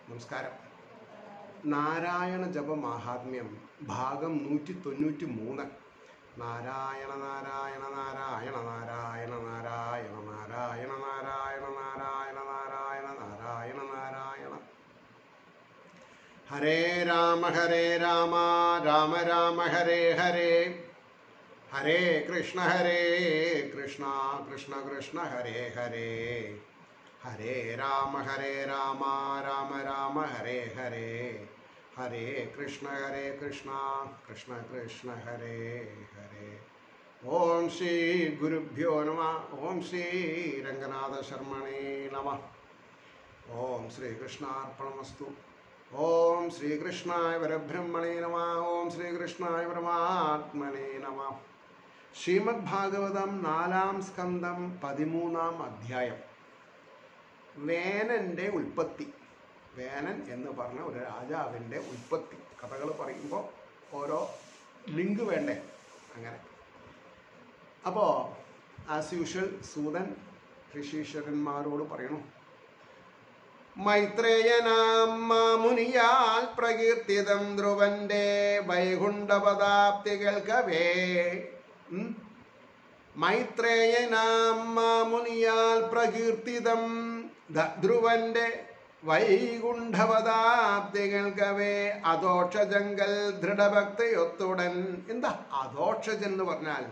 നമസ്കാരം നാരായണ ജപ മാഹാത്മ്യം ഭാഗം നൂറ്റി തൊണ്ണൂറ്റി മൂന്ന് നാരായണ നാരായണ നാരായണ നാരായണ നാരായണ നാരായണ നാരായണ നാരായണ നാരായണ നാരായണ നാരായണ ഹരേ രാമ ഹരേ രാമ രാമ രാമ ഹരേ ഹരേ ഹരേ കൃഷ്ണ ഹരേ കൃഷ്ണ കൃഷ്ണ കൃഷ്ണ ഹരേ ഹരേ ഹരേ രാമ ഹരേ രാമ രാമ രാമ ഹരേ ഹരേ ഹരേ കൃഷ്ണ ഹരേ കൃഷ്ണ കൃഷ്ണ കൃഷ്ണ ഹരേ ഹരേ ഓം ശ്രീ ഗുരുഭ്യോ നമ ഓം ശ്രീ രംഗനാഥ ശർമ്മണേ നമ ഓം ശ്രീകൃഷ്ണാർപ്പണമസ്തു ഓം ശ്രീകൃഷ്ണായ പരബ്രഹ്മണേ നമ ഓം ശ്രീകൃഷ്ണായ പരമാത്മനേ നമ ശ്രീമദ് ഭാഗവതം നാലാം സ്കന്ധം പതിമൂന്നാം അധ്യായം വേനന്റെ ഉൽപ്പത്തി വേനൻ എന്ന് പറഞ്ഞ ഒരു രാജാവിൻ്റെ ഉൽപ്പത്തി കഥകൾ പറയുമ്പോൾ ഓരോ ലിങ്ക് വേണ്ടേ അങ്ങനെ അപ്പോൾ ആസ് യൂഷ്വൽ സൂതൻ ഋഷീശ്വരന്മാരോട് പറയണു മൈത്രേയനാം മാമുനിയാൽ പ്രകീർത്തിതം ധ്രുവന്റെ വൈകുണ്ഠപദാപ്തി കേൾക്കവേ ഉം. മൈത്രേയനാം മാമുനിയാൽ പ്രകീർത്തിതം ധ- ധ്രുവന്റെ വൈകുണ്ഠപദാപ്തി കേൾക്കവേ അദോക്ഷജങ്കൽ ദൃഢഭക്തിയൊത്തുടൻ എന്താ അദോക്ഷജൻ എന്ന് പറഞ്ഞാൽ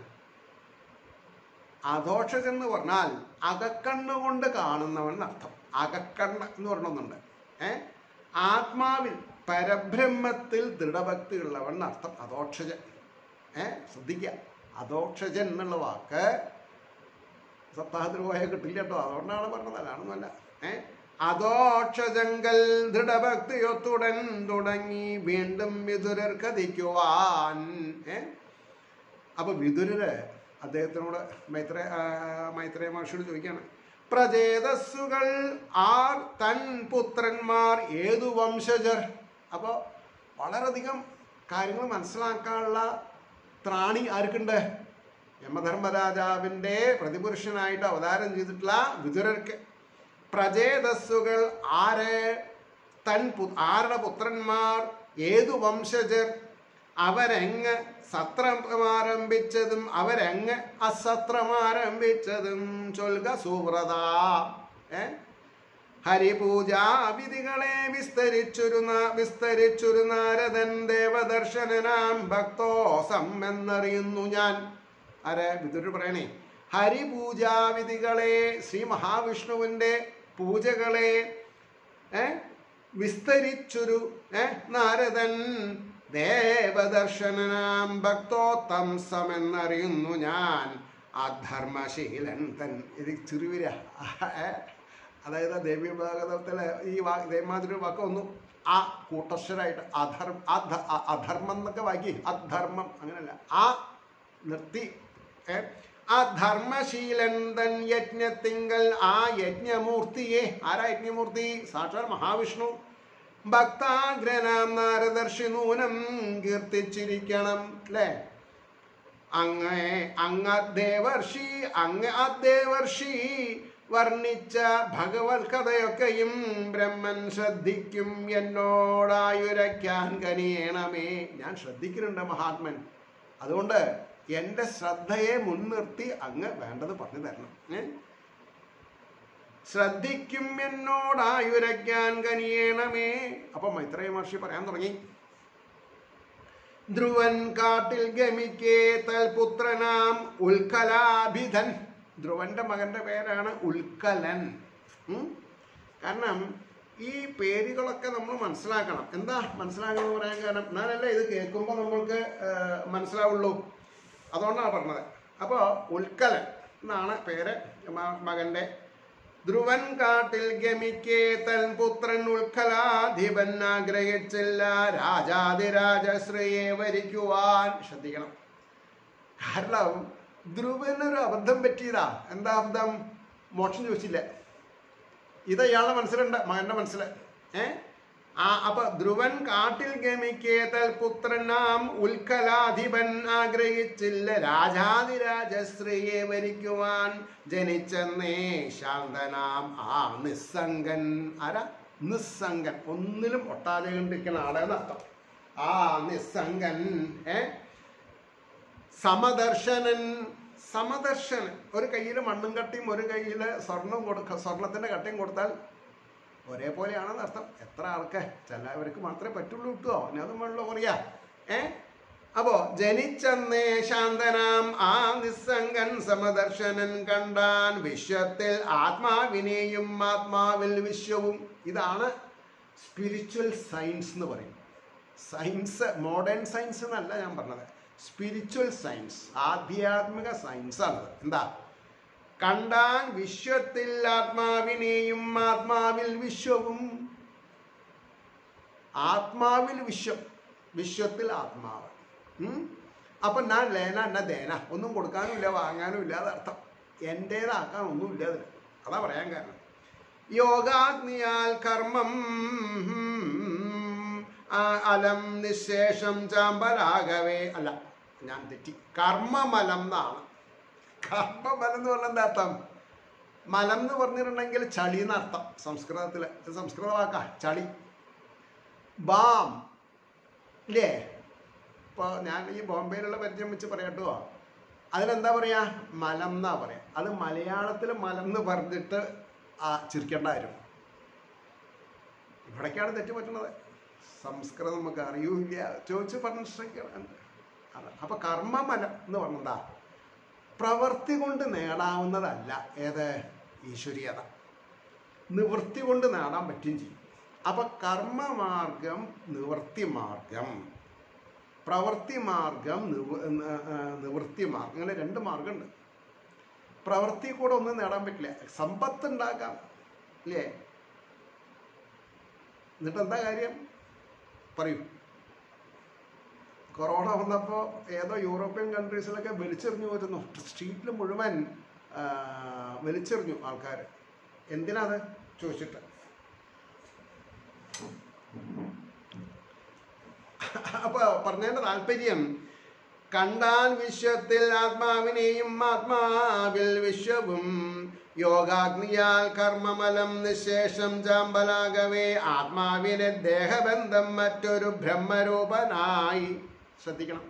അദോക്ഷജൻ എന്ന് പറഞ്ഞാൽ അകക്കണ്ണുകൊണ്ട് കാണുന്നവൻ എന്നർത്ഥം അകക്കണ്ണ് എന്ന് പറഞ്ഞൊന്നുണ്ട് ഏ ആത്മാവിൽ പരബ്രഹ്മത്തിൽ ദൃഢഭക്തി ഉള്ളവൻ എന്നർത്ഥം അദോക്ഷജൻ ഏ ശ്രദ്ധിക്കുക അദോക്ഷജൻ എന്നുള്ള വാക്ക് സപ്താഹത്തിന് പോയാൽ കിട്ടില്ല കേട്ടോ അതുകൊണ്ടാണ് പറഞ്ഞത് അല്ലാണെന്നല്ല ഏ അതോക്ഷജങ്കൽ ദൃഢഭക്തിയൊത്തുടൻ തുടങ്ങി വീണ്ടും വിതുരർ കഥിക്കുവാൻ ഏ അപ്പൊ വിതുരര് അദ്ദേഹത്തിനോട് മൈത്ര ആ, മൈത്രേയ മഹർഷിയോട് ചോദിക്കുകയാണ് പ്രചേതസ്സുകൾ ആർ തൻ പുത്രന്മാർ ഏതു വംശജർ അപ്പോൾ വളരെയധികം കാര്യങ്ങൾ മനസ്സിലാക്കാനുള്ള ത്രാണി ആർക്കുണ്ട് യമധർമ്മരാജാവിൻ്റെ പ്രതിപുരുഷനായിട്ട് അവതാരം ചെയ്തിട്ടുള്ള വിതുരർക്ക് പ്രചേതസ്സുകൾ ആര് തൻ പു- ആരുടെ പുത്രന്മാർ ഏതു വംശജർ അവരെങ്ങ് സത്രം ആരംഭിച്ചതും അവരെങ്ങ് അസത്രം ആരംഭിച്ചതും ചൊൽക സുവ്രത ഏ ഹരിപൂജാ വിധികളെ വിസ്തരിച്ചൊരു നാ- വിസ്തരിച്ചൊരു നാരദൻ ദേവദർശനനാം ഭക്തോസം എന്നറിയുന്നു ഞാൻ ആരെ വിതുര് പറയണേ ഹരിപൂജാ വിധികളെ ശ്രീ മഹാവിഷ്ണുവിൻ്റെ പൂജകളെ ഏ വിസ്തരിച്ചൊരു ഏ നാരദൻ ദേവദർശനാം ഭക്തോത്തംസമെന്നറിയുന്നു ഞാൻ അധർമ്മശീലൻ തൻ ഇത് ചെറുവിര അതായത് ദേവി ഭാഗവതത്തിലെ ഈ വാ ഇതേമാതിരി വാക്ക് വന്നു ആ കൂട്ടശ്വരായിട്ട് അധർമ്മ അധ- അ- അധർമ്മം എന്നൊക്കെ വാക്കി അധർമ്മം അങ്ങനല്ല ആ നിർത്തി ഏ ആ ധർമ്മശീലൻ തൻ യജ്ഞത്തിങ്കൽ ആ യജ്ഞമൂർത്തിയെ ആരാ യജ്ഞമൂർത്തി സാക്ഷാൽ മഹാവിഷ്ണു ഭക്താഗ്രനാം നാരദർശി നൂനം കീർത്തിച്ചിരിക്കണം അല്ലേ അങ്ങേ അങ്ങ് ദേവർഷി അങ്ങ് ആ ദേവർഷി വർണ്ണിച്ച ഭഗവത് കഥയൊക്കെയും ബ്രഹ്മൻ ശ്രദ്ധിക്കും എന്നോടായുരയ്ക്കാൻ കനിയണമേ ഞാൻ ശ്രദ്ധിക്കുന്നുണ്ട് മഹാത്മൻ അതുകൊണ്ട് എൻ്റെ ശ്രദ്ധയെ മുൻനിർത്തി അങ്ങ് വേണ്ടത് പറഞ്ഞു തരണം ഏ ശ്രദ്ധിക്കും എന്നോടായുരയ്ക്കാൻ കനിയണമേ അപ്പൊ മൈത്രേയ മഹർഷി പറയാൻ തുടങ്ങി ധ്രുവൻ കാട്ടിൽ ഗമിക്കേ തൽപുത്രനാം ഉൽക്കലാഭിധൻ ധ്രുവന്റെ മകന്റെ പേരാണ് ഉൽക്കലൻ ഉം? കാരണം ഈ പേരുകളൊക്കെ നമ്മൾ മനസ്സിലാക്കണം എന്താ മനസ്സിലാക്കണം എന്ന് പറയാൻ കാരണം എന്നാലല്ലേ ഇത് കേൾക്കുമ്പോൾ നമ്മൾക്ക് ആ, മനസ്സിലാവുള്ളൂ അതുകൊണ്ടാണ് പറഞ്ഞത് അപ്പോൾ ഉൽക്കലൻ എന്നാണ് പേര് മ- മകന്റെ ധ്രുവൻ കാട്ടിൽ ഗമിക്കേ തൻ പുത്രൻ ഉൽക്കലാധിപൻ ആഗ്രഹിച്ചില്ല രാജാതിരാജശ്രീയെ വരിക്കുവാൻ ശ്രദ്ധിക്കണം കാരണം ധ്രുവനൊരു അബദ്ധം പറ്റിയതാ എന്താ അബദ്ധം മോക്ഷം ചോദിച്ചില്ല ഇത് ഇയാളുടെ മനസ്സിലുണ്ട് മകന്റെ മനസ്സിൽ ഏ ആ അപ്പൊ ധ്രുവൻ കാട്ടിൽ ഗമിക്കേതൽ പുത്രനാം ഉൽക്കലാധിപൻ ആഗ്രഹിച്ചില്ല രാജാതിരാജശ്രീയെ വരിക്കുവാൻ ജനിച്ചെന്നേ ശാന്തനാം ആ നിസ്സംഗൻ ആരാ നിസ്സംഗൻ ഒന്നിലും ഒട്ടാതെ കണ്ടിരിക്കുന്ന ആളെന്ന് അർത്ഥം ആ നിസ്സംഗൻ ഏ സമദർശനൻ സമദർശനൻ ഒരു കയ്യിൽ മണ്ണും കട്ടിയും ഒരു കയ്യിൽ സ്വർണം കൊടുക്ക സ്വർണത്തിന്റെ കട്ടയും കൊടുത്താൽ ഒരേപോലെയാണെന്ന് അർത്ഥം എത്ര ആൾക്ക് ചിലവർക്ക് മാത്രമേ പറ്റുള്ളൂ കിട്ടുമോ അതിനതും വേണമല്ലോ പറയാ ഏ അപ്പോ ജനിച്ചെന്നേ ശാന്തനാം ആ നിസ്സംഗൻ സമദർശനൻ കണ്ടാൻ വിശ്വത്തിൽ ആത്മാവിനെയും ആത്മാവിൽ വിശ്വവും ഇതാണ് സ്പിരിച്വൽ സയൻസ് എന്ന് പറയും സയൻസ് മോഡേൺ സയൻസ് എന്നല്ല ഞാൻ പറഞ്ഞത് സ്പിരിച്വൽ സയൻസ് ആധ്യാത്മിക സയൻസ് ആണത് എന്താ കണ്ടാൻ വിശ്വത്തിൽ ആത്മാവിനെയും ആത്മാവിൽ വിശ്വവും ആത്മാവിൽ വിശ്വം വിശ്വത്തിൽ ആത്മാവ് ഉം? അപ്പൊ ഞാൻ ലേന എന്ന ദേന ഒന്നും കൊടുക്കാനും ഇല്ല വാങ്ങാനും ഇല്ല അതർത്ഥം എൻ്റേതാക്കാൻ ഒന്നുമില്ല അതിൽ അതാ പറയാൻ കാരണം യോഗാഗ്നിയാൽ കർമ്മം ആ, അലം നിശേഷം ചാമ്പലാകവേ അല്ല ഞാൻ തെറ്റി കർമ്മമലം എന്നാണ് കർമ്മമലം എന്ന് പറഞ്ഞാൽ എന്താ അർത്ഥം മലം എന്ന് പറഞ്ഞിട്ടുണ്ടെങ്കിൽ ചളി എന്നർത്ഥം സംസ്കൃതത്തിൽ ഇത് സംസ്കൃത വാക്കാ ചളി ബാം ഇല്ലേ ഇപ്പോൾ ഞാൻ ഈ ബോംബെയിലുള്ള പരിചയം വെച്ച് പറയട്ടോ അതിലെന്താ പറയാ മലം എന്നാ പറയാ അത് മലയാളത്തിൽ മലം എന്ന് പറഞ്ഞിട്ട് ആ ചിരിക്കേണ്ടായിരുന്നു ഇവിടേക്കാണ് തെറ്റ് പറ്റുന്നത് സംസ്കൃതം നമുക്ക് അറിയൂല ചോദിച്ച് പറഞ്ഞ ശ്രമിക്കണം അപ്പൊ കർമ്മമലം എന്ന് പറഞ്ഞെന്താ പ്രവൃത്തി കൊണ്ട് നേടാവുന്നതല്ല ഏത് ഈശ്വരീയത നിവൃത്തി കൊണ്ട് നേടാൻ പറ്റുകയും ചെയ്യും അപ്പൊ കർമ്മമാർഗം നിവൃത്തി മാർഗം പ്രവൃത്തി മാർഗം നിവ ന- ആ, നിവൃത്തി മാർഗം അങ്ങനെ രണ്ട് മാർഗമുണ്ട് പ്രവൃത്തി കൂടെ ഒന്നും നേടാൻ പറ്റില്ല സമ്പത്ത് ഉണ്ടാക്കാം ഇല്ലേ എന്നിട്ട് എന്താ കാര്യം പറയൂ കൊറോണ വന്നപ്പോൾ ഏതോ യൂറോപ്യൻ കൺട്രീസിലൊക്കെ വലിച്ചെറിഞ്ഞു പോയിരുന്നു സ്ട്രീറ്റിൽ മുഴുവൻ ആ, വലിച്ചെറിഞ്ഞു ആൾക്കാർ എന്തിനാ അത് ചോദിച്ചിട്ട് അപ്പൊ പറഞ്ഞതിന്റെ താല്പര്യം കണ്ടാൻ വിശ്വത്തിൽ ആത്മാവിനെയും ആത്മാവിൽ വിശ്വവും യോഗാഗ്നിയാൽ കർമ്മമലം നിശേഷം ചാമ്പലാകവേ ആത്മാവിനെ ദേഹബന്ധം മറ്റൊരു ബ്രഹ്മരൂപനായി ശ്രദ്ധിക്കണം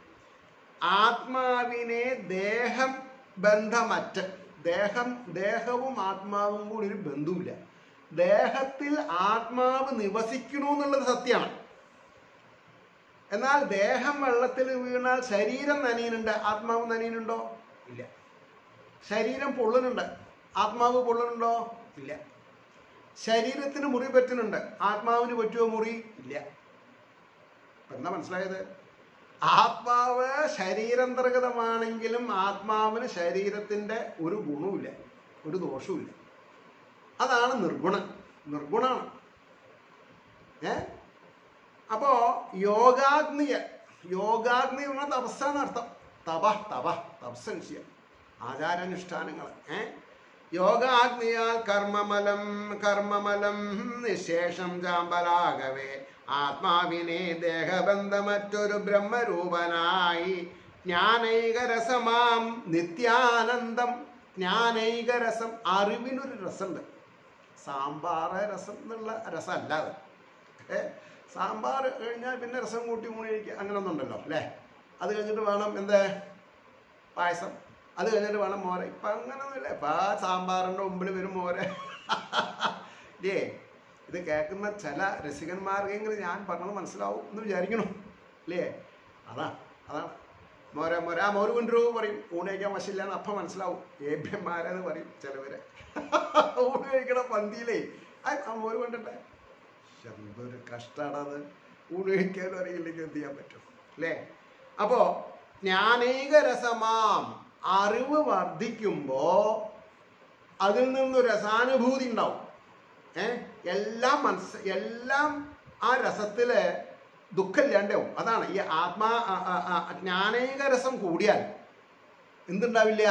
ആത്മാവിനെ ദേഹം ബന്ധമറ്റ് ദേഹം ദേഹവും ആത്മാവും കൂടി ഒരു ബന്ധുവില്ല ദേഹത്തിൽ ആത്മാവ് നിവസിക്കണു എന്നുള്ളത് സത്യമാണ് എന്നാൽ ദേഹം വെള്ളത്തിൽ വീണാൽ ശരീരം നനയുന്നുണ്ട് ആത്മാവ് നനയുന്നുണ്ടോ ഇല്ല ശരീരം പൊള്ളുന്നുണ്ട് ആത്മാവ് പൊള്ളുന്നുണ്ടോ ഇല്ല ശരീരത്തിന് മുറി പറ്റുന്നുണ്ട് ആത്മാവിന് പറ്റുമോ മുറി ഇല്ല ഇപ്പൊ എന്താ മനസ്സിലായത് ആത്മാവ് ശരീരാന്തർഗതമാണെങ്കിലും ആത്മാവിന് ശരീരത്തിന്റെ ഒരു ഗുണവുമില്ല ഒരു ദോഷവുമില്ല അതാണ് നിർഗുണം നിർഗുണമാണ് ഏ അപ്പോ യോഗാഗ്നിയ യോഗാഗ്നി എന്ന തപസ്സാന്ന് അർത്ഥം തപ തപ തപസ്സനുഷ്യം ആചാരാനുഷ്ഠാനങ്ങൾ ഏ യോഗാഗ്നിയാൽ കർമ്മമലം കർമ്മമലം നിശേഷം ചാമ്പലാകവേ ആത്മാവിനെ ദേഹബന്ധമറ്റൊരു ബ്രഹ്മരൂപനായി ജ്ഞാനൈകരസമാം നിത്യാനന്ദം ജ്ഞാനൈകരസം അറിവിനൊരു രസമുണ്ട് സാമ്പാർ രസം എന്നുള്ള രസമല്ല അത് ഏ സാമ്പാർ കഴിഞ്ഞാൽ പിന്നെ രസം കൂട്ടി മൂണി കഴിക്കുക അങ്ങനെ ഒന്നുണ്ടല്ലോ അല്ലേ അത് കഴിഞ്ഞിട്ട് വേണം എന്ത് പായസം അത് കഴിഞ്ഞിട്ട് വേണം മോര ഇപ്പം അങ്ങനൊന്നുമില്ല ഇപ്പം ആ സാമ്പാറിൻ്റെ മുമ്പിൽ വരും മോര ഇല്ലേ ഇത് കേൾക്കുന്ന ചില രസികന്മാർക്കെങ്കിലും ഞാൻ പറഞ്ഞത് മനസ്സിലാവും എന്ന് വിചാരിക്കണം അല്ലേ അതാ അതാണ് മോര മോര ആ മോര് കൊണ്ടുവരൂ പറയും ഊണ് കഴിക്കാൻ വശമില്ല എന്ന് അപ്പം മനസ്സിലാവും ഏഭ്യന്മാരെന്ന് പറയും ചിലവരെ ഊണ് കഴിക്കണ പന്തിയിലേ ആ ആ മോര് കൊണ്ടിട്ടെ എന്തൊരു കഷ്ടാണത് ഊണ് കഴിക്കാനും അറിയില്ലെങ്കിൽ എന്ത് ചെയ്യാൻ പറ്റും അല്ലേ അപ്പോ ജ്ഞാനൈക രസമാം അറിവ് വർദ്ധിക്കുമ്പോ അതിൽ നിന്നൊരു രസാനുഭൂതി ഉണ്ടാവും ഏ എല്ലാം മനസ്സ് എല്ലാം ആ രസത്തില് ദുഃഖമില്ലാണ്ടാവും അതാണ് ഈ ആത്മാ ആ- ആ- ആ ജ്ഞാനൈക രസം കൂടിയാൽ എന്തുണ്ടാവില്ല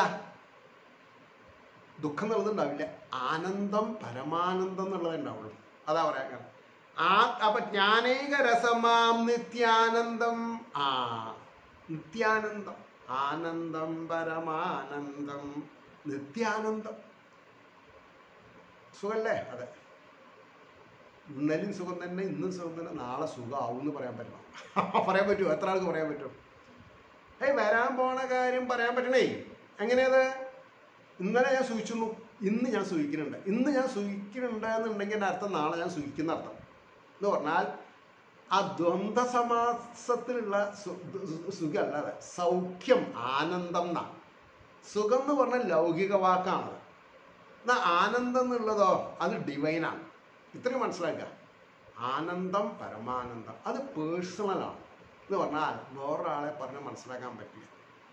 ദുഃഖം എന്നുള്ളത് ഉണ്ടാവില്ല ആനന്ദം പരമാനന്ദം എന്നുള്ളതേ ഉണ്ടാവുള്ളൂ അതാ പറയാൻ കാരണം ആ അപ്പൊ ജ്ഞാനൈക രസമാം നിത്യാനന്ദം ആ നിത്യാനന്ദം ആനന്ദം പരമാനന്ദം നിത്യാനന്ദം സുഖല്ലേ അതെ ഇന്നലെയും സുഖം തന്നെ ഇന്നും സുഖം തന്നെ നാളെ സുഖമാവും എന്ന് പറയാൻ പറ്റണം പറയാൻ പറ്റുമോ എത്ര ആൾക്ക് പറയാൻ പറ്റും ഏയ് വരാൻ പോണ കാര്യം പറയാൻ പറ്റണേ എങ്ങനെയത് ഇന്നലെ ഞാൻ സൂചിച്ചു ഇന്ന് ഞാൻ സൂചിക്കുന്നുണ്ട് ഇന്ന് ഞാൻ സൂചിക്കുന്നുണ്ട് എന്നുണ്ടെങ്കിൽ എൻ്റെ അർത്ഥം നാളെ ഞാൻ സൂചിക്കുന്ന അർത്ഥം എന്ന് പറഞ്ഞാൽ ആ ദ്വന്ദ് സമാസത്തിലുള്ള സു- സു- സുഖമല്ലാതെ സൗഖ്യം ആനന്ദം എന്നാണ് സുഖം എന്ന് പറഞ്ഞാൽ ലൗകിക വാക്കാണ് എന്നാൽ ആനന്ദം എന്നുള്ളതോ അത് ഡിവൈനാണ് ഇത്രയും മനസ്സിലാക്കുക ആനന്ദം പരമാനന്ദം അത് പേഴ്സണലാണ് എന്ന് പറഞ്ഞാൽ വേറൊരാളെ പറഞ്ഞ് മനസ്സിലാക്കാൻ പറ്റില്ല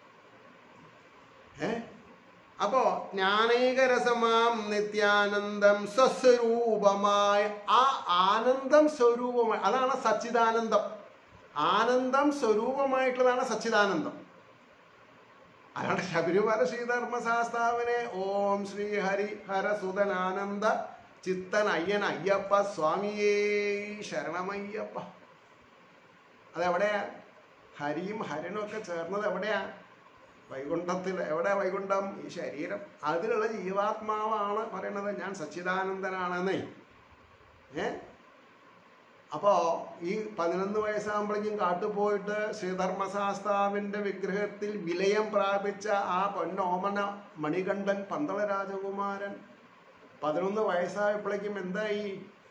ഏ അപ്പോ ജ്ഞാനൈകരസമാം നിത്യാനന്ദം സ്വസ്വരൂപമായ ആ ആനന്ദം സ്വരൂപമായി അതാണ് സച്ചിദാനന്ദം ആനന്ദം സ്വരൂപമായിട്ടുള്ളതാണ് സച്ചിദാനന്ദം അല്ലാണ്ട് ശബരിമല ശ്രീധർമ്മശാസ്താവിനെ ഓം ശ്രീ ഹരി ഹരസുതനാനന്ദ ചിത്തൻ അയ്യൻ അയ്യപ്പ സ്വാമിയേ ശരണമയ്യപ്പ അതെവിടെയാ ഹരിയും ഹരനും ഒക്കെ ചേർന്നത് എവിടെയാ വൈകുണ്ഠത്തിൽ എവിടെ വൈകുണ്ഠം ഈ ശരീരം അതിലുള്ള ജീവാത്മാവാണ് പറയണത് ഞാൻ സച്ചിദാനന്ദനാണെന്നേ ഏ അപ്പോ ഈ പതിനൊന്ന് വയസ്സാകുമ്പോഴേക്കും കാട്ടുപോയിട്ട് ശ്രീധർമ്മശാസ്താവിന്റെ വിഗ്രഹത്തിൽ വിലയം പ്രാപിച്ച ആ പൊന്നോമന മണികണ്ഠൻ പന്തള രാജകുമാരൻ പതിനൊന്ന് വയസ്സായപ്പോഴേക്കും എന്തായി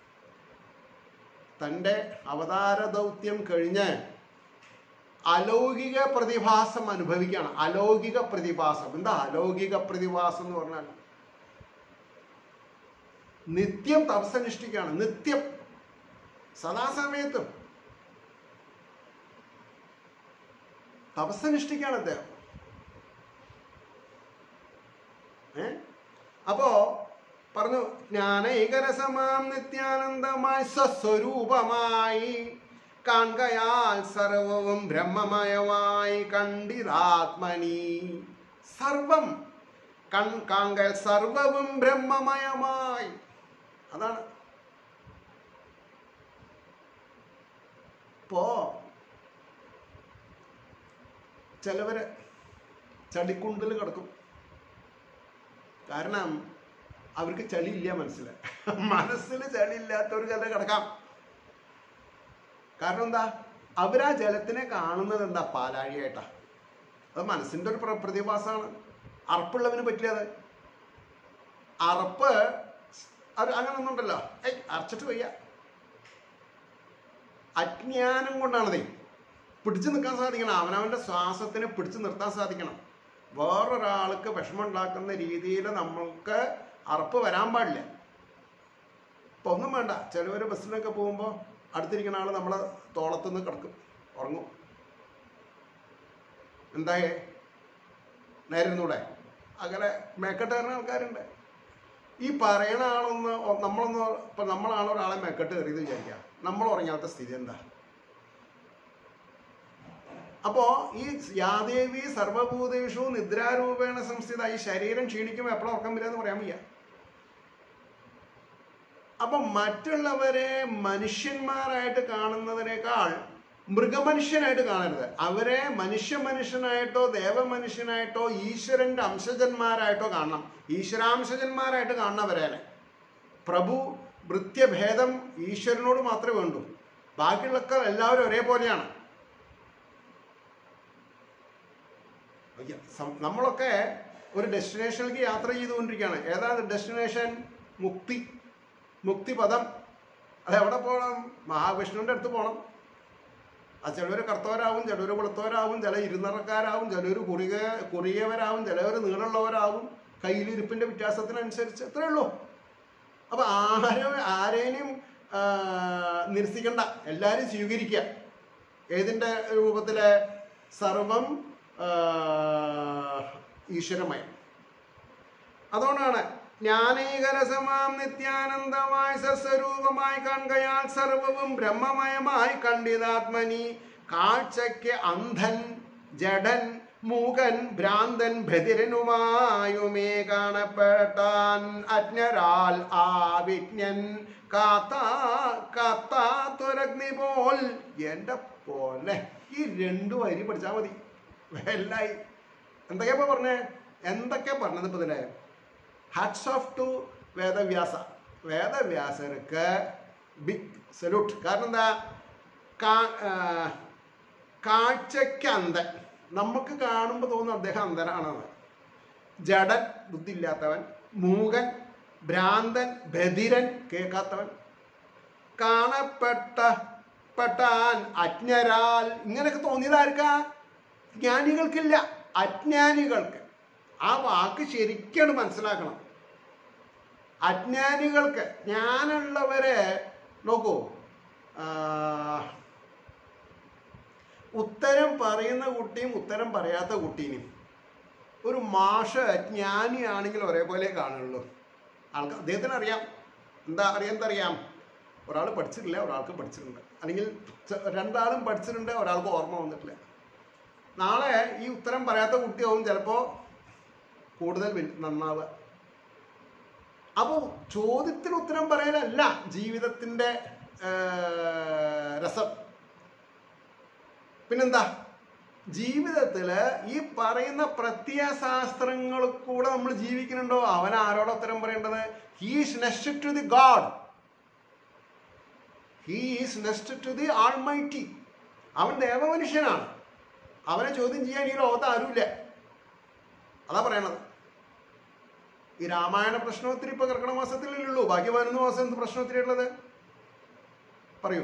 തൻ്റെ അവതാര ദൗത്യം കഴിഞ്ഞ് അലൗകിക പ്രതിഭാസം അനുഭവിക്കുകയാണ് അലൗകിക പ്രതിഭാസം എന്താ അലൗകിക പ്രതിഭാസം എന്ന് പറഞ്ഞാൽ നിത്യം തപസ്സനുഷ്ഠിക്കുകയാണ് നിത്യം സദാസമയത്തും തപസ്സനുഷ്ഠിക്കുകയാണ് അദ്ദേഹം ഏ അപ്പോ പറഞ്ഞു ജ്ഞാനൈകരസമാം നിത്യാനന്ദമായി സ്വസ്വരൂപമായി കാൺകയാൽ സർവവും ബ്രഹ്മമയമായി കണ്ടിതാത്മനി സർവം കൺ കാൺകയാൽ സർവവും ബ്രഹ്മമയമായി അതാണ് ഇപ്പോ ചിലവര് ചളിക്കുണ്ടിൽ കിടക്കും കാരണം അവർക്ക് ചളിയില്ല മനസ്സിൽ മനസ്സിൽ ചളിയില്ലാത്തവർക്ക് അത് കിടക്കാം കാരണം എന്താ അവരാ ജലത്തിനെ കാണുന്നത് എന്താ പാലാഴിയായിട്ടാ അത് മനസ്സിന്റെ ഒരു പ്ര- പ്രതിഭാസമാണ് അറപ്പുള്ളവന് പറ്റില്ല അത് അറപ്പ് അത് അങ്ങനെ ഒന്നും ഉണ്ടല്ലോ ഏയ് അരച്ചിട്ട് വയ്യ അജ്ഞാനം കൊണ്ടാണതേ പിടിച്ചു നിൽക്കാൻ സാധിക്കണം അവനവൻ്റെ ശ്വാസത്തിനെ പിടിച്ചു നിർത്താൻ സാധിക്കണം വേറൊരാൾക്ക് വിഷമം ഉണ്ടാക്കുന്ന രീതിയിൽ നമ്മൾക്ക് അറപ്പ് വരാൻ പാടില്ല ഇപ്പൊ ഒന്നും വേണ്ട ചിലവർ ബസ്സിലൊക്കെ പോകുമ്പോൾ അടുത്തിരിക്കുന്ന ആൾ നമ്മളെ തോളത്തുനിന്ന് കിടക്കും ഉറങ്ങും എന്തായേ നേരുന്നൂടെ അങ്ങനെ മേക്കെട്ട് കയറുന്ന ആൾക്കാരുണ്ട് ഈ പറയണ ആളൊന്ന് ഒ- നമ്മളൊന്ന് ഇപ്പൊ നമ്മളാണ് ഒരാളെ മെക്കെട്ട് കയറിയത് വിചാരിക്കുക നമ്മൾ ഉറങ്ങാത്ത സ്ഥിതി എന്താ അപ്പോ ഈ യാദേവി സർവഭൂതേഷു നിദ്രാരൂപേണ സംസ്ഥിത ഈ ശരീരം ക്ഷീണിക്കുമ്പോൾ എപ്പോഴും ഉറക്കം വരിക എന്ന് പറയാൻ വയ്യ അപ്പൊ മറ്റുള്ളവരെ മനുഷ്യന്മാരായിട്ട് കാണുന്നതിനേക്കാൾ മൃഗമനുഷ്യനായിട്ട് കാണരുത് അവരെ മനുഷ്യ മനുഷ്യനായിട്ടോ ദേവമനുഷ്യനായിട്ടോ ഈശ്വരന്റെ അംശജന്മാരായിട്ടോ കാണണം ഈശ്വരാംശജന്മാരായിട്ട് കാണുന്നവരേനെ പ്രഭു ഭൃത്യഭേദം ഈശ്വരനോട് മാത്രമേ വേണ്ടൂ ബാക്കിയുള്ളൊക്കെ എല്ലാവരും ഒരേപോലെയാണ് അയ്യ, സം- നമ്മളൊക്കെ ഒരു ഡെസ്റ്റിനേഷനിലേക്ക് യാത്ര ചെയ്തുകൊണ്ടിരിക്കുകയാണ് ഏതാണ് ഡെസ്റ്റിനേഷൻ മുക്തി മുക്തിപദം അത് എവിടെ പോകണം മഹാവിഷ്ണുവിൻ്റെ അടുത്ത് പോകണം ആ ചിലവർ കർത്തവരാവും ചിലവർ വെളുത്തവരാവും ചില ഇരുനിറക്കാരാവും ചിലവർ കുറിയ കുറിയവരാവും ചിലവർ നീളമുള്ളവരാവും കയ്യിലിരിപ്പിൻ്റെ വ്യത്യാസത്തിനനുസരിച്ച് അത്രേ ഉള്ളൂ അപ്പൊ ആരും ആരേനും ആ, നിരസിക്കണ്ട എല്ലാവരും സ്വീകരിക്കുക ഏതിൻ്റെ രൂപത്തിലെ സർവം ആ, ഈശ്വരമയം അതുകൊണ്ടാണ് ജ്ഞാനീകരസമാം നിത്യാനന്ദമായ സസ്വരൂപമായി കാണുകയാൽ സർവവും ബ്രഹ്മമയമായി കണ്ടിതാത്മനി കാഴ്ചയ്ക്ക് അന്ധൻ ജഡൻ മൂകൻ ഭ്രാന്തൻ ബധിരനുമായുമേ കാണപ്പെട്ടാൻ അജ്ഞരാൽ ആ വിജ്ഞൻ കാത്താ കാത്താത്തൊരഗ്നി പോൽ എൻ്റെ പോലെ ഈ രണ്ടു വരി പഠിച്ചാൽ മതി എല്ലായി എന്തൊക്കെയാ ഇപ്പൊ പറഞ്ഞേ എന്തൊക്കെയാ പറഞ്ഞത് ഇപ്പൊ ഇതിലെ ഹാറ്റ്സ് ഓഫ് ടു വേദവ്യാസ വേദവ്യാസർക്ക് ബിഗ് സല്യൂട്ട് കാരണം എന്താ കാ- ആ, കാഴ്ചയ്ക്ക് അന്ധൻ നമുക്ക് കാണുമ്പോൾ തോന്നുന്നു അദ്ദേഹം അന്ധനാണെന്ന് ജഡൻ ബുദ്ധിയില്ലാത്തവൻ മൂകൻ ഭ്രാന്തൻ ബധിരൻ കേൾക്കാത്തവൻ കാണപ്പെട്ട പെട്ടാൻ അജ്ഞരാൽ ഇങ്ങനെയൊക്കെ തോന്നിയതാർക്കാ ജ്ഞാനികൾക്കില്ല അജ്ഞാനികൾക്ക് ആ വാക്ക് ശരിക്കാണ് മനസ്സിലാക്കണം അജ്ഞാനികൾക്ക് ജ്ഞാനമുള്ളവരെ നോക്കൂ ആ, ഉത്തരം പറയുന്ന കുട്ടിയും ഉത്തരം പറയാത്ത കുട്ടീനും ഒരു മാഷ് ജ്ഞാനിയാണെങ്കിൽ ഒരേപോലെ കാണുള്ളൂ ആൾക്ക് അദ്ദേഹത്തിന് അറിയാം എന്താ അറിയാം എന്തറിയാം ഒരാൾ പഠിച്ചിട്ടില്ല ഒരാൾക്ക് പഠിച്ചിട്ടുണ്ട് അല്ലെങ്കിൽ ച- രണ്ടാളും പഠിച്ചിട്ടുണ്ട് ഒരാൾക്ക് ഓർമ്മ വന്നിട്ടില്ല നാളെ ഈ ഉത്തരം പറയാത്ത കുട്ടിയാവും ചിലപ്പോൾ കൂടുതൽ വൽ- നന്നാവുക അപ്പോൾ ചോദ്യത്തിന് ഉത്തരം പറയാനല്ല ജീവിതത്തിൻ്റെ രസം പിന്നെന്താ ജീവിതത്തിൽ ഈ പറയുന്ന പ്രത്യയശാസ്ത്രങ്ങൾ കൂടെ നമ്മൾ ജീവിക്കുന്നുണ്ടോ അവൻ ആരോട് ഉത്തരം പറയേണ്ടത് he's next to the God he's next to the almighty അവൻ ദേവമനുഷ്യനാണ് അവനെ ചോദ്യം ചെയ്യാൻ ഈ ലോകത്ത് ആരുമില്ല അതാ പറയണത് ഈ രാമായണ പ്രശ്നോത്തരി ഇപ്പൊ കർക്കിടക മാസത്തിലല്ലേ ഉള്ളൂ ബാക്കി പതിനൊന്ന് മാസം എന്ത് പ്രശ്നോത്തരി ഉള്ളത് പറയൂ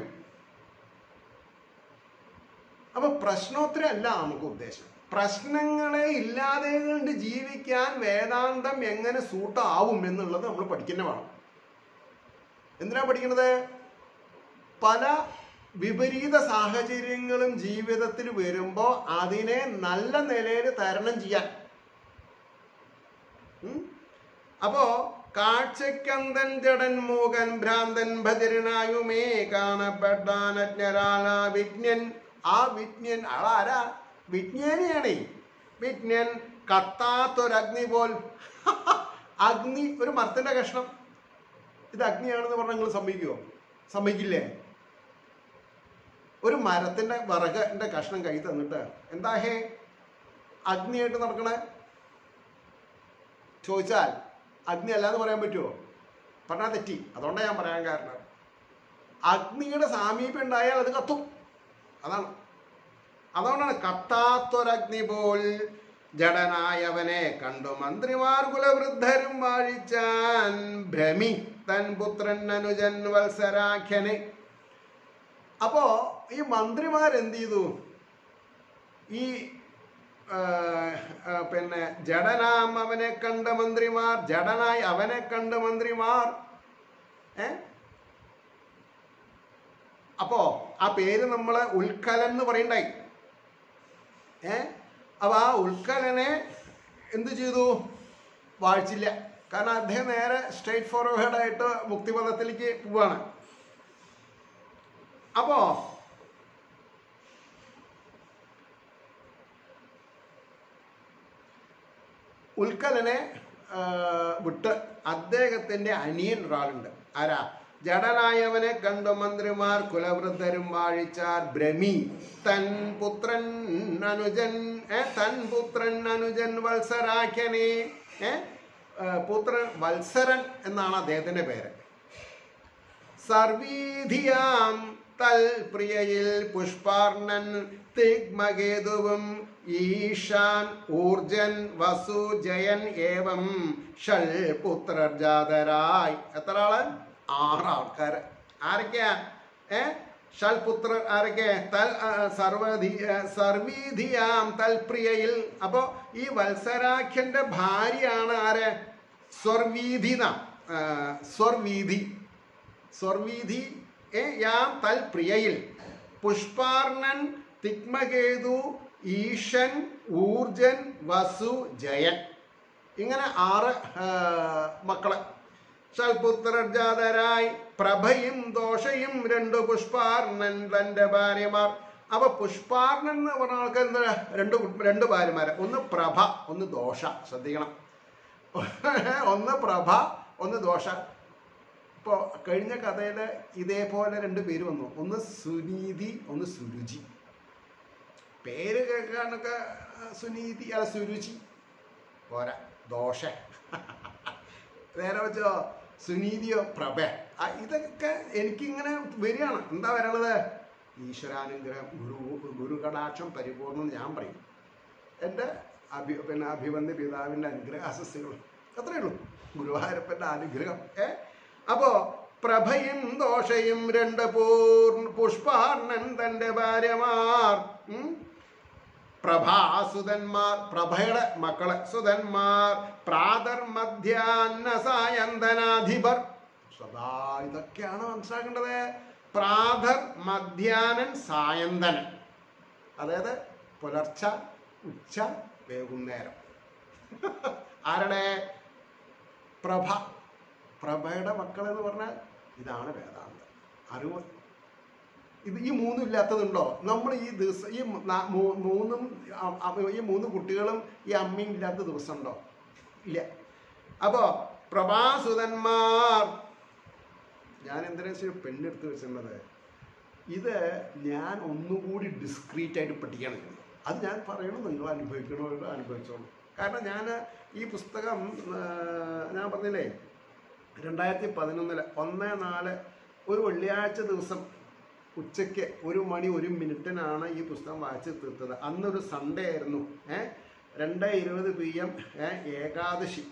അപ്പൊ പ്രശ്നോത്തരം അല്ല നമുക്ക് ഉദ്ദേശം പ്രശ്നങ്ങളെ ഇല്ലാതെ കൊണ്ട് ജീവിക്കാൻ വേദാന്തം എങ്ങനെ സൂട്ടാവും എന്നുള്ളത് നമ്മൾ പഠിക്കുന്ന വേണം എന്തിനാ പഠിക്കുന്നത് പല വിപരീത സാഹചര്യങ്ങളും ജീവിതത്തിൽ വരുമ്പോൾ അതിനെ നല്ല നിലയിൽ തരണം ചെയ്യാൻ ഉം? അപ്പോ കാഴ്ചക്കന്തൻ ജഡൻ മൂകൻ ഭ്രാന്തൻ ഭദ്രനായുമേ കാണപ്പെട്ടാൻ അജ്ഞരാല വിജ്ഞൻ ആ വിജ്ഞൻ ആളാരാ വിജ്ഞാനിയാണേ വിജ്ഞൻ കത്താത്തൊരഗ്നി പോൽ അഗ്നി ഒരു മരത്തിന്റെ കഷ്ണം ഇത് അഗ്നിയാണെന്ന് പറഞ്ഞാൽ നിങ്ങൾ സമ്മതിക്കുമോ സമ്മതിക്കില്ലേ ഒരു മരത്തിന്റെ വിറകിന്റെ കഷ്ണം കൈ തന്നിട്ട് എന്താ ഹേ അഗ്നിയായിട്ട് നടക്കണേ ചോദിച്ചാൽ അഗ്നി അല്ലാന്ന് പറയാൻ പറ്റുമോ പറഞ്ഞാൽ തെറ്റി അതുകൊണ്ടാണ് ഞാൻ പറയാൻ കാരണം അഗ്നിയുടെ സാമീപ്യം ഉണ്ടായാൽ അത് കത്തും അതാണ് അതുകൊണ്ടാണ് കത്താത്തൊരഗ്നി പോൽ ജഡനായവനെ കണ്ടു മന്ത്രിമാർ കുലവൃദ്ധരും വാഴിച്ചാൻ ഭ്രമി തൻ പുത്രൻ അനുജൻ വത്സരാഖ്യനെ അപ്പോ ഈ മന്ത്രിമാരെന്ത് ചെയ്തു ഈ ആ, ആ, പിന്നെ ജഡനാം അവനെ കണ്ട മന്ത്രിമാർ ജഡനായി അവനെ കണ്ട മന്ത്രിമാർ ഏ അപ്പോ ആ പേര് നമ്മൾ ഉൽക്കലൻ എന്ന് പറയണ്ടായി ഏ അപ്പൊ ആ ഉൽക്കലനെ എന്ത് ചെയ്തു വാഴ്ചില്ല കാരണം അദ്ദേഹം നേരെ സ്ട്രേറ്റ് ഫോർവേഡ് ആയിട്ട് മുക്തിപഥത്തിലേക്ക് പോവാണ് അപ്പോ ഉൽക്കലനെ ആ, വിട്ട് അദ്ദേഹത്തിന്റെ അനിയൻ ഒരാളുണ്ട് ആരാ ജഡനായവനെ കണ്ടു മന്ത്രിമാർ കുലവൃദ്ധരും വാഴിച്ചാർ ഭ്രമി തൻ പുത്രൻ അനുജൻ ഏ, തൻ പുത്രൻ അനുജൻ വത്സരാഖ്യനെ ഏ, ആ, പുത്രൻ വത്സരൻ എന്നാണ് അദ്ദേഹത്തിന്റെ പേര് സർവീധിയാം തൽപ്രിയയിൽ പുഷ്പാർണൻ തിഗ്മകേതുവും ഈശാൻ ഊർജൻ വസു ജയൻ ഏവം ഷൾ പുത്രജാതരായി എത്ര ആള് ആറ് ആൾക്കാര് ആരൊക്കെയാ ഏ ഷൽപുത്ര ആരൊക്കെ തൽ ആ, സർവധി ആ, സർവീധിയാം തൽപ്രിയയിൽ അപ്പോ ഈ വത്സരാഖ്യന്റെ ഭാര്യയാണ് ആര് സ്വർവീധി ന സ്വർവീധി സ്വർവീധി ഏ യാം തൽ പ്രിയയിൽ പുഷ്പാർണൻ തിക്മകേതു ഈശൻ ഊർജൻ വസു ജയൻ ഇങ്ങനെ ആറ് ആ, മക്കളെ സൽപുത്രജാതരായി പ്രഭയും ദോഷയും രണ്ട് പുഷ്പാർണൻ തന്റെ ഭാര്യമാർ അപ്പൊ പുഷ്പാർണൻ എന്ന് പറഞ്ഞ ആൾക്ക് എന്താ രണ്ട് കു- രണ്ട് ഭാര്യമാര് ഒന്ന് പ്രഭ ഒന്ന് ദോഷ ശ്രദ്ധിക്കണം ഒന്ന് പ്രഭ ഒന്ന് ദോഷ ഇപ്പോൾ കഴിഞ്ഞ കഥയിൽ ഇതേപോലെ രണ്ട് പേര് വന്നു ഒന്ന് സുനീതി ഒന്ന് സുരുചി പേര് കേൾക്കാനൊക്കെ ആ, സുനീതി അല്ല സുരുചി പോരാ ദോഷ നേരെ വെച്ചോ സുനീതിയോ പ്രഭ ആ, ഇതൊക്കെ എനിക്കിങ്ങനെ വരികയാണ് എന്താ വരണത് ഈശ്വരാനുഗ്രഹം ഗുരു ഗുരുകടാക്ഷം പരിപൂർണ്ണം ഞാൻ പറയും എൻ്റെ അഭി പിന്നെ അഭിവന്യ പിതാവിൻ്റെ അനുഗ്രഹ ആശസ്സുകൾ അത്രയേ ഉള്ളൂ ഗുരുവായൂരപ്പൻ്റെ അനുഗ്രഹം ഏ അപ്പോൾ പ്രഭയും ദോഷയും രണ്ട് പൂർണ്ണ പുഷ്പാർണൻ തൻ്റെ ഭാര്യമാർ ഉം? പ്രഭാസുതന്മാർ പ്രഭയുടെ മക്കള് സുതന്മാർ പ്രാതർ മധ്യാന്ന സായന്തനാധിപർ സദാ ഇതൊക്കെയാണ് മനസ്സിലാക്കേണ്ടത് പ്രാതർ മധ്യാനൻ സായന്തനൻ അതായത് പുലർച്ച ഉച്ച വൈകുന്നേരം ആരുടെ പ്രഭ പ്രഭയുടെ മക്കൾ എന്ന് പറഞ്ഞാൽ ഇതാണ് വേദാന്തം അറിവ് ഇത് ഈ മൂന്നും ഇല്ലാത്തതുണ്ടോ നമ്മൾ ഈ ദിവസം ഈ നാ- മൂ- മൂന്നും അ- അ- ഈ മൂന്ന് കുട്ടികളും ഈ അമ്മയും ഇല്ലാത്ത ദിവസം ഉണ്ടോ ഇല്ല അപ്പോ പ്രഭാസുതന്മാർ ഞാൻ എന്തിനാ വെച്ചാൽ പെണ്ണെടുത്ത് വെച്ചിട്ടുള്ളത് ഇത് ഞാൻ ഒന്നുകൂടി ഡിസ്ക്രീറ്റ് ആയിട്ട് പഠിക്കണം ഇത്. അത് ഞാൻ പറയണം നിങ്ങൾ അനുഭവിക്കണമല്ലോ അനുഭവിച്ചോളൂ കാരണം ഞാൻ ഈ പുസ്തകം ആ, ഞാൻ പറഞ്ഞില്ലേ രണ്ടായിരത്തി പതിനൊന്നില് ഒന്ന് നാല് ഒരു വെള്ളിയാഴ്ച ദിവസം ഉച്ചയ്ക്ക് ഒരു മണി ഒരു മിനിറ്റിനാണ് ഈ പുസ്തകം വായിച്ച് തീർത്തത് അന്നൊരു സൺഡേ ആയിരുന്നു ഏ രണ്ട് ഇരുപത് പി എം ഏകാദശി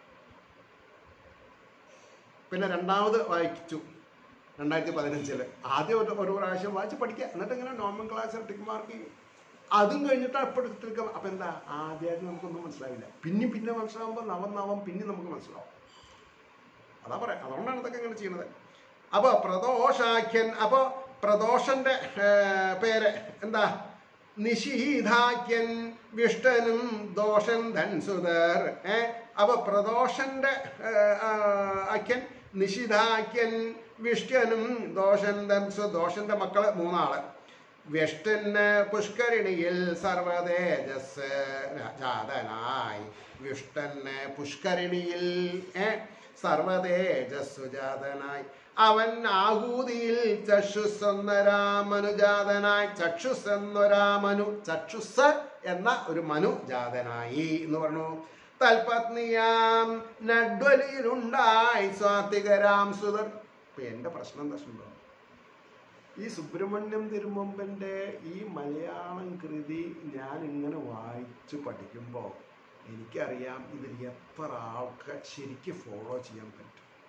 പിന്നെ രണ്ടാമത് വായിച്ചു രണ്ടായിരത്തി പതിനഞ്ചില് ആദ്യം ഒരു ഒരു പ്രാവശ്യം വായിച്ച് പഠിക്കുക എന്നിട്ട് ഇങ്ങനെ നോർമൽ ക്ലാസ് ടിക്ക് മാർക്ക് ചെയ്യും അതും കഴിഞ്ഞിട്ട് അപ്പോഴത്തേക്കും അപ്പം എന്താ ആദ്യമായിട്ട് നമുക്കൊന്നും മനസ്സിലാവില്ല പിന്നെ പിന്നെ മനസ്സിലാവുമ്പോൾ നവം നവം പിന്നെ നമുക്ക് മനസ്സിലാവും അതാ പറയാം അതുകൊണ്ടാണ് ഇതൊക്കെ ഇങ്ങനെ ചെയ്യുന്നത് അപ്പോൾ പ്രദോഷാഖ്യൻ അപ്പോൾ പ്രദോഷന്റെ ഏ, പേര് എന്താ നിഷീധാഖ്യൻ വിഷ്ടനും ദോഷൻ ധൻസുതർ ഏ അപ്പൊ പ്രദോഷന്റെ ഏ, ആ, ആഖ്യൻ നിഷിധാഖ്യൻ വിഷ്ണനും ദോഷൻ ധൻസു ദോഷന്റെ മക്കള് മൂന്നാള് വിഷ്ണന് പുഷ്കരിണിയിൽ സർവതേജസ് ജാതനായി വിഷ്ണന് പുഷ്കരിണിയിൽ ഏ സർവതേജസ്സു ജാതനായി അവൻ ആഹൂതിയിൽ ചക്ഷുസ് എന്നൊരാമനു ജാതനായി ചക്ഷുസ് എന്നൊരാമനു ചക്ഷുസ് എന്ന ഒരു മനു ജാതനായി എന്ന് പറഞ്ഞു തൽപത്നിയാം നഡ്വലിയിലുണ്ടായി സ്വാത്തികരാം സുതർ ഇപ്പൊ എന്റെ പ്രശ്നം എന്താ ഉണ്ടോ ഈ സുബ്രഹ്മണ്യം തിരുമുമ്പൻ്റെ ഈ മലയാളം കൃതി ഞാൻ ഇങ്ങനെ വായിച്ച് പഠിക്കുമ്പോൾ എനിക്കറിയാം ഇതിൽ എത്ര ആൾക്ക് ശരിക്കും ഫോളോ ചെയ്യാൻ പറ്റും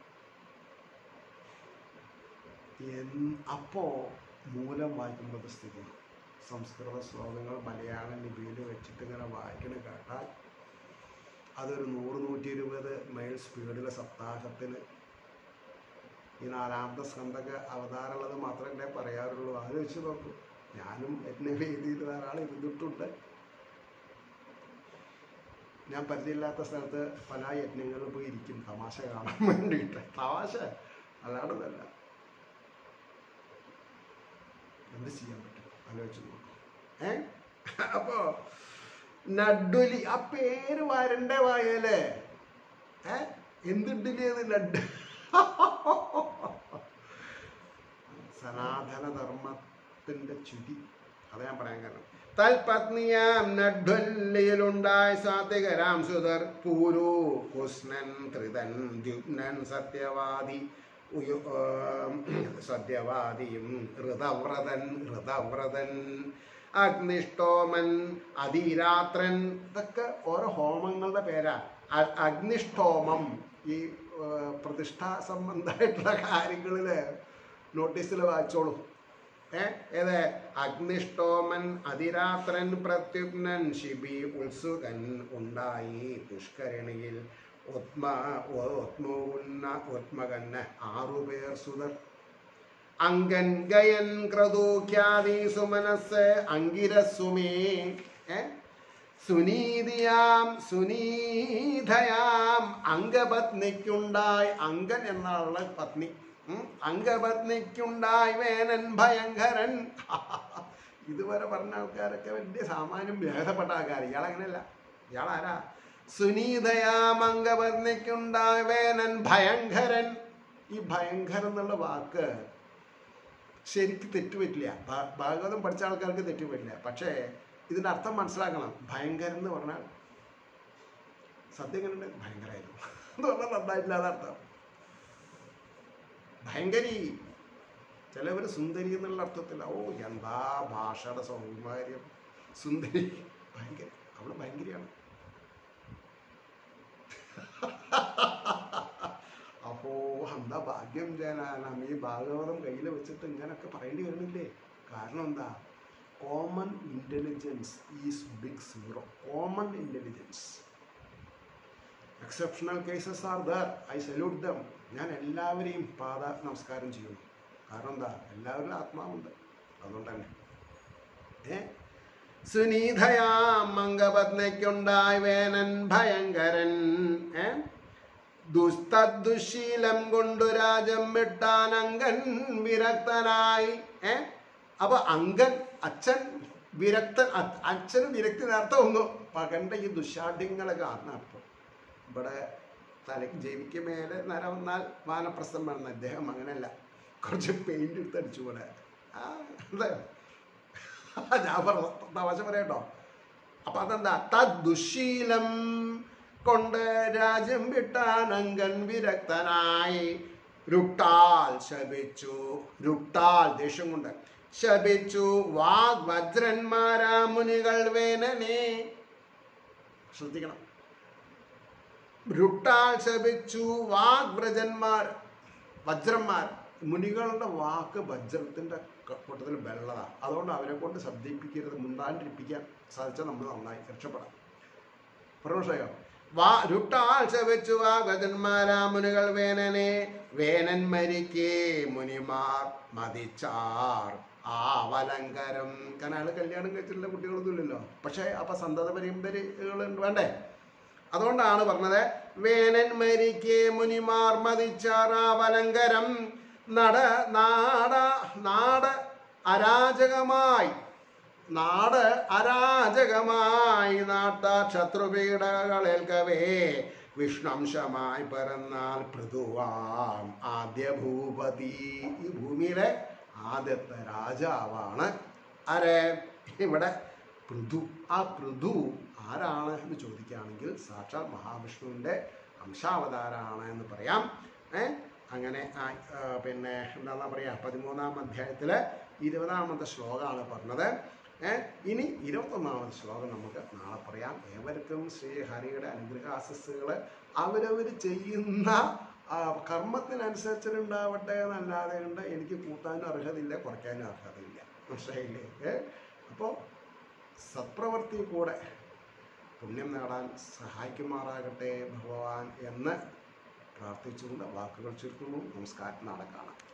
എൻ- അപ്പോ മൂലം വായിക്കുമ്പോൾ സ്ഥിതി സംസ്കൃത ശ്ലോകങ്ങൾ മലയാളം ലിപിയിൽ വെച്ചിട്ട് ഇങ്ങനെ വായിക്കണ കേട്ടാൽ അതൊരു നൂറ് നൂറ്റി ഇരുപത് മൈൽ സ്പീഡിലെ സപ്താഹത്തിന് ഈ നാലാമത്തെ സ്കന്ധക അവതാരമുള്ളത് മാത്രമല്ലേ പറയാറുള്ളൂ അത് വെച്ച് നോക്കൂ ഞാനും എന്നെ വേദിയിൽ ധാരാളം ഇരുന്നിട്ടുണ്ട് ഞാൻ പരിചയമില്ലാത്ത സ്ഥലത്ത് പല യജ്ഞങ്ങളും പോയി ഇരിക്കും തമാശ കാണാൻ വേണ്ടിയിട്ട് തമാശ അല്ലാണ്ടതല്ല എന്ത് ചെയ്യാൻ പറ്റും ആലോചിച്ച് നോക്കൂ ഏ അപ്പോ നഡ്ഡുലി ആ പേര് വരണ്ടേ വായല്ലേ ഏ എന്തിഡിലിയത് ലഡ് സനാതനധർമ്മത്തിന്റെ ചുരി അതാ ഞാൻ പറയാൻ കാരണം തൽപത്നിയാം നഡ്വല്ലിയിലുണ്ടായ സാത്വികരാം സുതർ പൂരു കുസ്നൻ ത്രിതൻ ദ്യുഗ്നൻ സത്യവാദി ഉയു- ആം, സത്യവാദിയും ഋതവ്രതൻ ഋതവ്രതൻ അഗ്നിഷ്ടോമൻ അതിരാത്രൻ ഇതൊക്കെ ഓരോ ഹോമങ്ങളുടെ പേരാ അ- അഗ്നിഷ്ടോമം ഈ ആ, പ്രതിഷ്ഠാ സംബന്ധമായിട്ടുള്ള കാര്യങ്ങളിൽ നോട്ടീസിൽ വായിച്ചോളൂ ഏ ഏത് അഗ്നിഷ്ടോമൻ അതിരാത്രൻ പ്രത്യുഗ്നൻ ശിബി ഉത്സുകൻ ഉണ്ടായി പുഷ്കരണിയിൽ ഉത്മ ഉത്മുന്ന ഉത്മകന് ആറുപേർ സുതർ അങ്കൻ ഗയൻ ക്രതൂഖ്യാതി സുമനസ് അങ്കിരസുമേ ഏ സുനീതിയാം സുനീതയാം അംഗപത്നിക്കുണ്ടായി അങ്കൻ എന്നാളുള്ള പത്നി ഉം, അംഗപത്നിക്കുണ്ടായി വേനൻ ഭയങ്കരൻ ഇതുവരെ പറഞ്ഞ ആൾക്കാരൊക്കെ വലിയ സാമാന്യം ഭേദപ്പെട്ട ആൾക്കാർ ഇയാളങ്ങനെയല്ല ഇയാളാരാ സുനീതയാം അംഗപത്നിക്കുണ്ടായി വേനൻ ഭയങ്കരൻ ഈ ഭയങ്കരൻ എന്നുള്ള വാക്ക് ശരിക്ക് തെറ്റുപറ്റില്ല ഭാ- ഭാഗവതം പഠിച്ച ആൾക്കാർക്ക് തെറ്റുപറ്റില്ല പക്ഷേ ഇതിൻ്റെ അർത്ഥം മനസ്സിലാക്കണം ഭയങ്കരം എന്ന് പറഞ്ഞാൽ സത്യം എങ്ങനെയുണ്ട് ഭയങ്കരമായിരുന്നു എന്ന് പറഞ്ഞാൽ നന്നായിട്ടില്ല അതർത്ഥം ഭയങ്കരി ചിലവർ സുന്ദരി എന്നുള്ള അർത്ഥത്തിൽ ഓ എന്താ ഭാഷയുടെ സൗകുമാര്യം സുന്ദരി ഭയങ്കര അവള് ഭയങ്കരിയാണ് അപ്പോ എന്താ ഭാഗ്യം ജനാനാം ഈ ഭാഗവതം കയ്യിൽ വെച്ചിട്ട് ഇങ്ങനൊക്കെ പറയേണ്ടി വരുന്നില്ലേ കാരണം എന്താ common intelligence is big zero common intelligence exceptional cases are there I salute them ഞാൻ എല്ലാവരെയും പാദ നമസ്കാരം ചെയ്യുന്നു കാരണം എന്താ എല്ലാവരിലും ആത്മാവുണ്ട് അതുകൊണ്ട് തന്നെ ഏ സുനീതയാം മംഗപത്നിക്കുണ്ടായി വേനൻ ഭയങ്കരൻ ഏ ദുസ്തദുശീലം കൊണ്ടു രാജം വിട്ടാൻ അങ്കൻ വിരക്തനായി ഏ അപ്പൊ അങ്കൻ അച്ഛൻ വിരക്തൻ അ- അച്ഛന് വിരക്തി നേരത്തെ ഒന്നു പകന്റെ ഈ ദുശാഠ്യങ്ങളെ കാണണം അപ്പോൾ ഇവിടെ തലയ്ക്ക് ജൈവിക്ക് മേലെ നര വന്നാൽ വാനപ്രസ്ഥം വരുന്ന അദ്ദേഹം അങ്ങനെയല്ല കുറച്ച് പെയിന്റ് എടുത്ത് അടിച്ചു പോലെ ആ എന്താ ഞാൻ പറഞ്ഞ തമാശ പറയട്ടോ അപ്പൊ അതെന്താ തദ്ദുശീലം കൊണ്ട് രാജ്യം വിട്ടാൻ അങ്കൻ വിരക്തനായി രുട്ടാൽ ശപിച്ചു രുട്ടാൽ ദേഷ്യം കൊണ്ട് ശപിച്ചു വാഗ് വജ്രന്മാരാ മുനികൾ വേനനെ ശ്രദ്ധിക്കണം രുട്ടാൽ ശപിച്ചു വാഗ്വ്രജന്മാർ വജ്രന്മാർ മുനികളുടെ വാക്ക് വജ്രത്തിന്റെ ക- കൂട്ടത്തിൽ വെള്ളതാണ് അതുകൊണ്ട് അവരെ കൊണ്ട് ശബ്ദിപ്പിക്കരുത് മുണ്ടാണ്ടിരിപ്പിക്കാൻ സാധിച്ചാൽ നമ്മൾ നന്നായി രക്ഷപ്പെടാം പ്രമോഷയോ വാ രുട്ടാൽ ശപിച്ചു വാഗ്വജന്മാരാ മുനികൾ വേനനെ വേനൻ മരിക്കേ മുനിമാർ മതിച്ചാർ ആവലങ്കരം കാരണം അയാൾ കല്യാണം കഴിച്ചിട്ടുള്ള കുട്ടികളൊന്നും ഇല്ലല്ലോ പക്ഷേ അപ്പൊ സന്തത പരമ്പരകൾ വേണ്ടേ അതുകൊണ്ടാണ് പറഞ്ഞത് വേനൻ മരിക്കേ മുനിമാർ മതിച്ചാറാവലങ്കരം നട നാട നാട് അരാജകമായി നാട് അരാജകമായി നാട്ടാർ ശത്രുപീഡകളേൽക്കവേ വിഷ്ണംശമായി പിറന്നാൽ പൃഥുവാം ആദ്യ ഭൂപതി ഈ ഭൂമിയിലെ ആദ്യത്തെ രാജാവാണ് ആരെ ഇവിടെ പൃഥു ആ പൃഥു ആരാണ് എന്ന് ചോദിക്കുകയാണെങ്കിൽ സാക്ഷാൽ മഹാവിഷ്ണുവിൻ്റെ അംശാവതാരാണ് എന്ന് പറയാം ഏ അങ്ങനെ ആ, ആ, പിന്നെ എന്താ പറയുക പതിമൂന്നാം അധ്യായത്തിലെ ഇരുപതാമത്തെ ശ്ലോകമാണ് പറഞ്ഞത് ഏ ഇനി ഇരുപത്തൊന്നാമത്തെ ശ്ലോകം നമുക്ക് നാളെ പറയാം ഏവർക്കും ശ്രീ ഹരിയുടെ അനുഗ്രഹാശസ്സുകൾ അവരവർ ചെയ്യുന്ന ആ, കർമ്മത്തിനനുസരിച്ചിട്ടുണ്ടാവട്ടെ എന്നല്ലാതെ കൊണ്ട് എനിക്ക് കൂട്ടാനും അർഹതയില്ല കുറയ്ക്കാനും അർഹതയില്ല മനസ്സിലായില്ലേ ഏ അപ്പോൾ സത്പ്രവൃത്തി കൂടെ പുണ്യം നേടാൻ സഹായിക്കുമാറാകട്ടെ ഭഗവാൻ എന്ന് പ്രാർത്ഥിച്ചുകൊണ്ട് വാക്കുകൾ ചുരുക്കുന്നു നമസ്കാരം നാളെ കാണാം